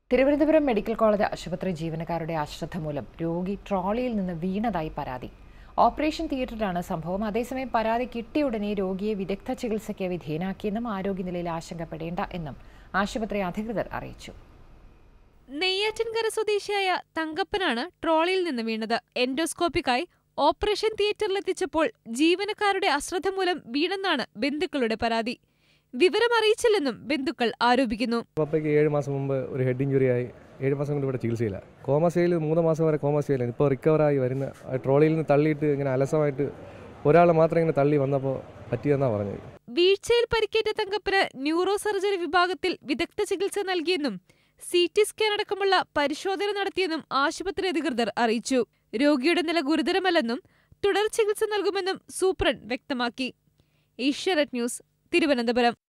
Thiruvananthapuram medical college ആശുപത്രി ജീവനക്കാരുടെ അശ്രദ്ധ മൂലം രോഗി ട്രോളിയിൽ നിന്ന് വീണതായി പരാതി ഓപ്പറേഷൻ തിയേറ്ററിലാണ് സംഭവം അതേസമയം പരാതി കിട്ടിയ ഉടനെ രോഗിയെ വിദഗ്ധ ചികിത്സയ്ക്ക് വിധേയനാക്കിയെന്നും ആരോഗ്യനിലയിൽ ആശങ്കപ്പെടേണ്ട എന്നും ആശുപത്രി അധികൃതർ അറിയിച്ചു നെയ്യാറ്റിൻകര സ്വദേശിയായ തങ്കപ്പനാണ് ട്രോളിയിൽ നിന്ന് വീണത് എൻഡോസ്കോപ്പിക്കായി ഓപ്പറേഷൻ തിയേറ്ററിലെത്തിച്ചപ്പോൾ ജീവനക്കാരുടെ അശ്രദ്ധ മൂലം വീണെന്നാണ് ബന്ധുക്കളുടെ പരാതി വിവരമറിയിച്ചില്ലെന്നും ബന്ധുക്കൾ ആരോപിക്കുന്നു പപ്പയ്ക്ക് ഏഴ് മാസം മുമ്പ് ഒരു ഹെഡ് ഇഞ്ചുറി ആയി ഏഴ് മാസം കൊണ്ട് ഇവിടെ ചികിത്സയില്ല കോമസയിൽ മൂന്ന് മാസം വരെ കോമസയിലാണ് ഇപ്പോൾ റിക്കവറായി വരുന്ന ആ ട്രോളിയിൽ നിന്ന് തള്ളിയിട്ട് ഇങ്ങനെ അലസമായിട്ട് ഒരാൾ മാത്രം ഇങ്ങനെ തള്ളി വന്നപ്പോൾ പറ്റിയെന്നാണ് പറഞ്ഞത് വീഴ്ചയിൽ പരിക്കേറ്റ തങ്കപ്പന് ന്യൂറോ സർജറി വിഭാഗത്തിൽ വിദഗ്ധ ചികിത്സ നൽകിയെന്നും സി ടി സ്കാൻ അടക്കമുള്ള പരിശോധന നടത്തിയെന്നും ആശുപത്രി അധികൃതർ അറിയിച്ചു രോഗിയുടെ നില ഗുരുതരമല്ലെന്നും തുടർ ചികിത്സ നൽകുമെന്നും സൂപ്രണ്ട് വ്യക്തമാക്കി ഏഷ്യാനെറ്റ് ന്യൂസ് തിരുവനന്തപുരം